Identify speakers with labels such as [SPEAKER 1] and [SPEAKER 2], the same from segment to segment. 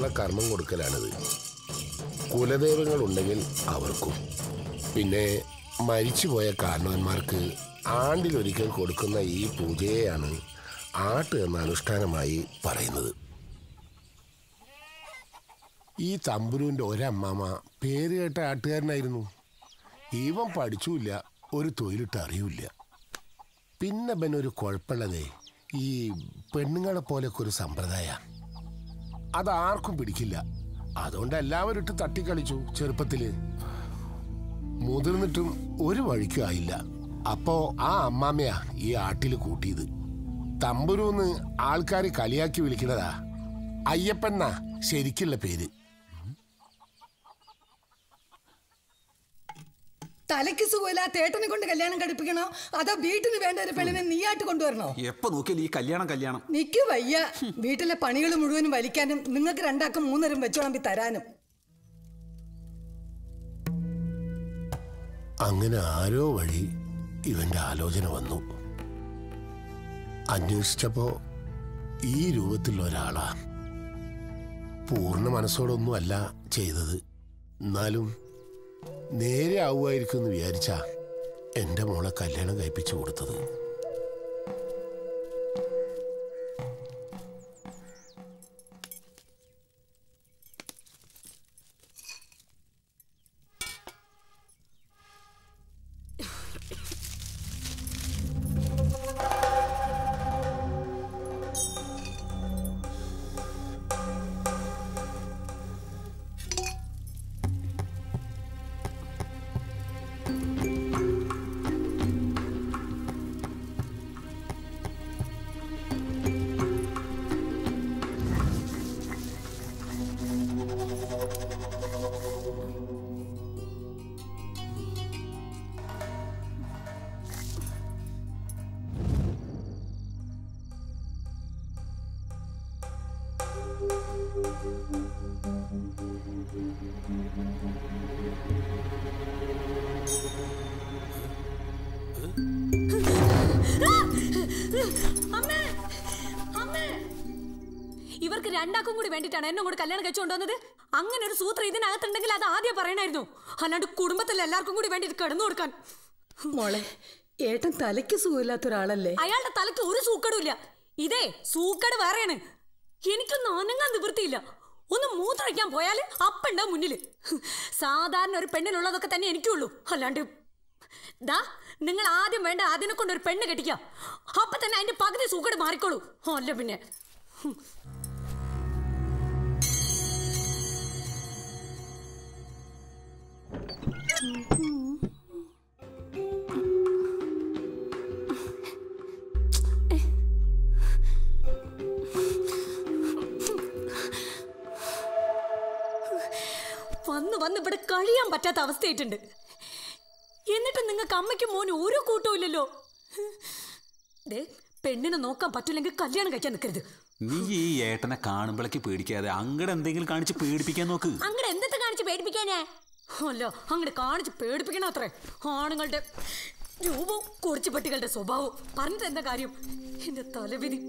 [SPEAKER 1] കർമ്മം കൊടുക്കലാണിത് കുലദൈവങ്ങൾ ഉണ്ടെങ്കിൽ അവർക്കും പിന്നെ മരിച്ചുപോയ കാരണവന്മാർക്ക് ആണ്ടിലൊരിക്കൽ കൊടുക്കുന്ന ഈ പൂജയെയാണ് ആട്ട് എന്ന അനുഷ്ഠാനമായി പറയുന്നത് ഈ തമ്പുരുവിൻ്റെ ഒരമ്മാമ പേര് കേട്ട ആട്ടുകാരനായിരുന്നു ഇവൻ പഠിച്ചുമില്ല ഒരു തൊഴിലിട്ട് അറിയില്ല പിന്നെ പിന്നെ ഒരു കുഴപ്പമുള്ളതേ ഈ പെണ്ണുങ്ങളെ പോലെയൊക്കെ ഒരു സമ്പ്രദായ അതാർക്കും പിടിക്കില്ല അതുകൊണ്ട് എല്ലാവരും ഇട്ട് തട്ടിക്കളിച്ചു ചെറുപ്പത്തില് മുതിർന്നിട്ടും ഒരു വഴിക്കും ആയില്ല അപ്പോ ആ അമ്മാമ്മയാ ഈ ആട്ടില് കൂട്ടിയത് തമ്പുരൂന്ന് ആൾക്കാർ കളിയാക്കി വിളിക്കണതാ അയ്യപ്പന്ന ശരിക്കുള്ള പേര്
[SPEAKER 2] തലയ്ക്ക് സുഖമില്ലാത്ത ഏട്ടനെ കൊണ്ട് കല്യാണം കഴിപ്പിക്കണോ അതോ വീട്ടിന് വേണ്ട ഒരു പെണ്ണിനെ നീയായിട്ട് കൊണ്ടുവരണോ
[SPEAKER 3] എപ്പോ നോക്കിയാലും ഈ കല്യാണം കല്യാണം
[SPEAKER 2] നിക്ക് വയ്യ വീട്ടിലെ പണികൾ മുഴുവനും വലിക്കാനും നിങ്ങൾക്ക് രണ്ടാക്കും മൂന്നരം വെച്ചോളമ്പി തരാനും
[SPEAKER 1] അങ്ങനെ ആരോ വഴി ഇവന്റെ ആലോചന വന്നു അന്വേഷിച്ചപ്പോ ഈ രൂപത്തിലുള്ള ഒരാളാ പൂർണ്ണ മനസ്സോടൊന്നും അല്ല ചെയ്തത് എന്നാലും നേരെ ആവുമായിരിക്കും എന്ന് വിചാരിച്ചാ എന്റെ മോളെ കല്യാണം കഴിപ്പിച്ചു കൊടുത്തത്
[SPEAKER 4] അമ്മേ അമ്മേ ഇവർക്ക് രണ്ടാക്കും കൂടി വേണ്ടിയിട്ടാണ് എന്നെ കൂടെ കല്യാണം കഴിച്ചു കൊണ്ടുവന്നത് അങ്ങനെ ഒരു സൂത്രം ഇതിനകത്തുണ്ടെങ്കിൽ അത് ആദ്യം പറയണായിരുന്നു അല്ലാണ്ട് കുടുംബത്തിൽ എല്ലാവർക്കും കൂടി വേണ്ടിയിട്ട് കിടന്നു കൊടുക്കാൻ
[SPEAKER 2] മോളെ ഏട്ടൻ തലയ്ക്ക് സുഖമില്ലാത്ത ഒരാളല്ലേ
[SPEAKER 4] അയാളുടെ തലയ്ക്ക് ഒരു സൂക്കടുമില്ല ഇതേ സൂക്കട് വേറെയാണ് എനിക്കൊന്നും അനങ്ങാൻ നിവൃത്തിയില്ല ഒന്ന് മൂത്രമൊഴിക്കാൻ പോയാൽ അപ്പുണ്ടാവും മുന്നില് സാധാരണ ഒരു പെണ്ണിനുള്ളതൊക്കെ തന്നെ എനിക്കുള്ളൂ അല്ലാണ്ട് ദാ നിങ്ങൾ ആദ്യം വേണ്ട അതിനെ കൊണ്ട് ഒരു പെണ്ണ് കെട്ടിക്കാം അപ്പൊ തന്നെ അതിന്റെ പകുതി സൂക്കട് മാറിക്കോളൂ അല്ല പിന്നെ വന്ന് വന്ന് ഇവിടെ കഴിയാൻ പറ്റാത്ത അവസ്ഥയായിട്ടുണ്ട് എന്നിട്ട് നിങ്ങൾക്ക് അമ്മയ്ക്കും മോനും ഒരു കൂട്ടവും ഇല്ലല്ലോ ദേ പെണ്ണിനെ നോക്കാൻ പറ്റില്ലെങ്കിൽ കല്യാണം കഴിക്കാൻ നിൽക്കരുത്
[SPEAKER 3] നീ ഈ ഏട്ടനെ കാണുമ്പോഴേക്ക് പേടിക്കാതെ അങ്ങടെ എന്തെങ്കിലും കാണിച്ച് പേടിപ്പിക്കാൻ നോക്ക്
[SPEAKER 4] അങ്ങനെ എന്തൊക്കെ കാണിച്ച് പേടിപ്പിക്കാനേ അല്ല അങ്ങനെ കാണിച്ച് പേടിപ്പിക്കണ അത്രേ ആണുങ്ങളുടെ രൂപവും കുറിച്ചുപട്ടികളുടെ സ്വഭാവവും പറഞ്ഞിട്ട് എന്താ കാര്യം എന്റെ തലവിധി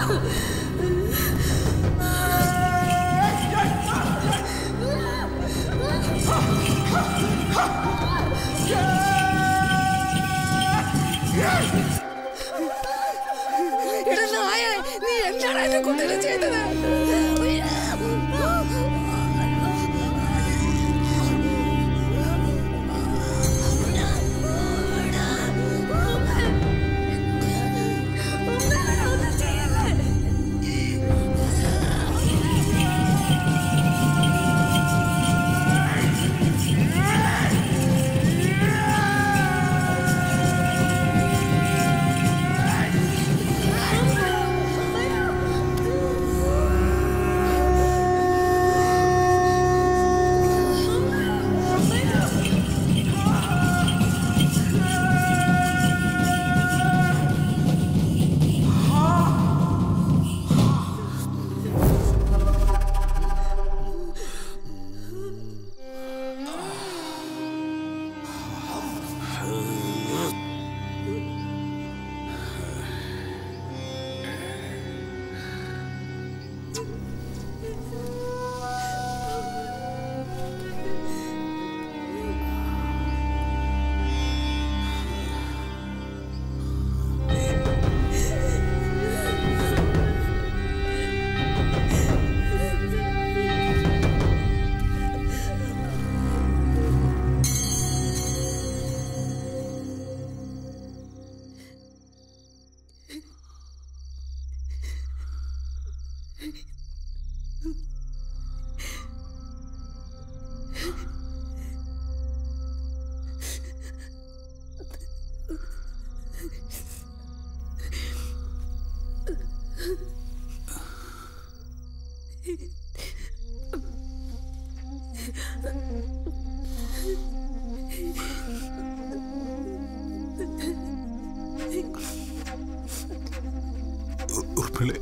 [SPEAKER 2] എടാ നായ നീ എന്താണ് എന്റെ കുട്ടീനെ ചെയ്തത്
[SPEAKER 3] ഉറപ്പില്ലേ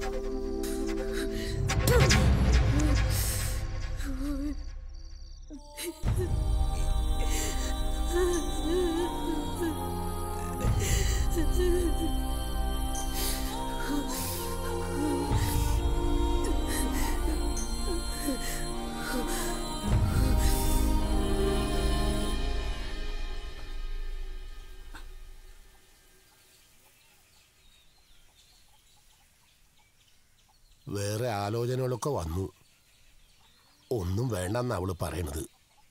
[SPEAKER 1] വേറെ ആലോചനകളൊക്കെ വന്നു ഒന്നും വേണ്ടെന്നാ അവള് പറയണത്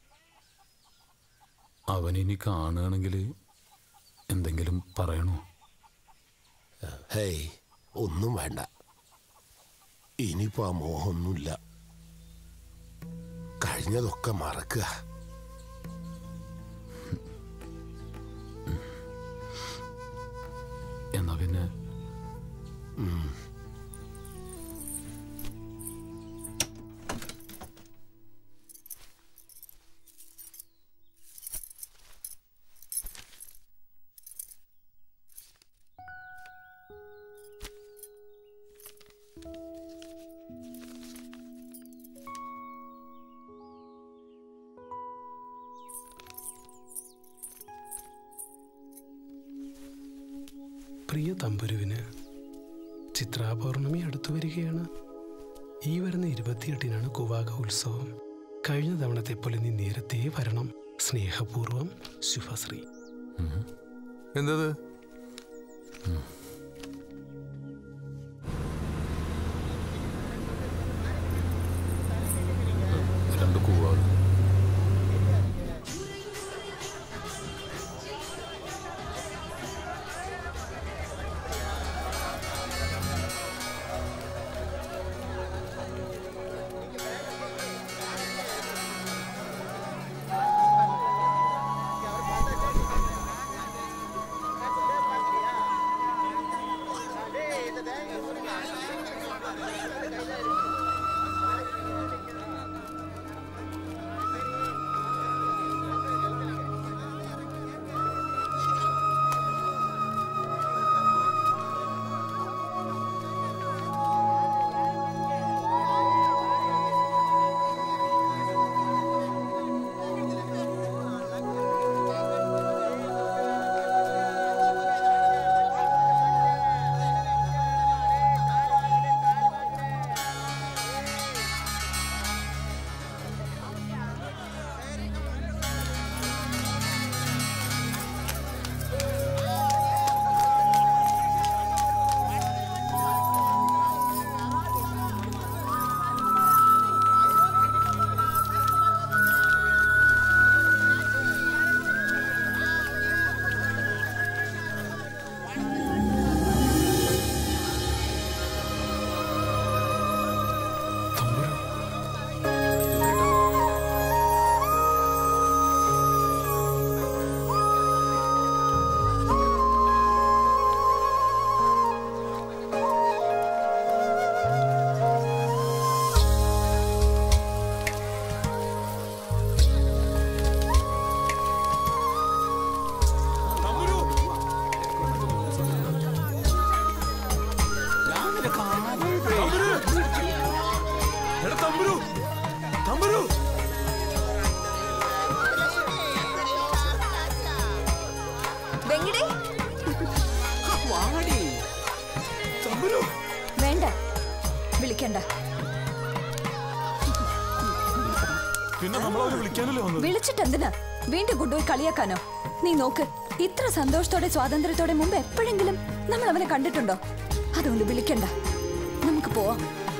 [SPEAKER 3] അവനിനി കാണുകയാണെങ്കിൽ എന്തെങ്കിലും പറയണോ
[SPEAKER 1] ഹേയ് ഒന്നും വേണ്ട ഇനിയിപ്പോ ആ മോഹമൊന്നുമില്ല കഴിഞ്ഞതൊക്കെ മറക്കുക
[SPEAKER 3] എന്നാ പിന്നെ
[SPEAKER 5] പ്രിയ തമ്പുരുവിന് ചിത്രാപൗർണമി അടുത്തു വരികയാണ് ഈ വരുന്ന ഇരുപത്തിയെട്ടിനാണ് കുവാക ഉത്സവം കഴിഞ്ഞ തവണത്തെ പോലെ നീ നേരത്തെ വരണം സ്നേഹപൂർവം ശുഭശ്രീ
[SPEAKER 6] എന്തത്
[SPEAKER 3] രണ്ട് കൂവാട്
[SPEAKER 7] വിളിക്കണ്ട
[SPEAKER 6] പിന്നെ നമ്മൾ അവരെ വിളിക്കാനല്ലേ വന്നത്
[SPEAKER 7] വിളിച്ചിട്ട് എന്തിനാ വീണ്ടും കൊണ്ടുപോയി കളിയാക്കാനോ നീ നോക്ക് ഇത്ര സന്തോഷത്തോടെ സ്വാതന്ത്ര്യത്തോടെ മുമ്പ് എപ്പോഴെങ്കിലും നമ്മൾ അവനെ കണ്ടിട്ടുണ്ടോ അതുകൊണ്ട് വിളിക്കണ്ട നമുക്ക് പോവാം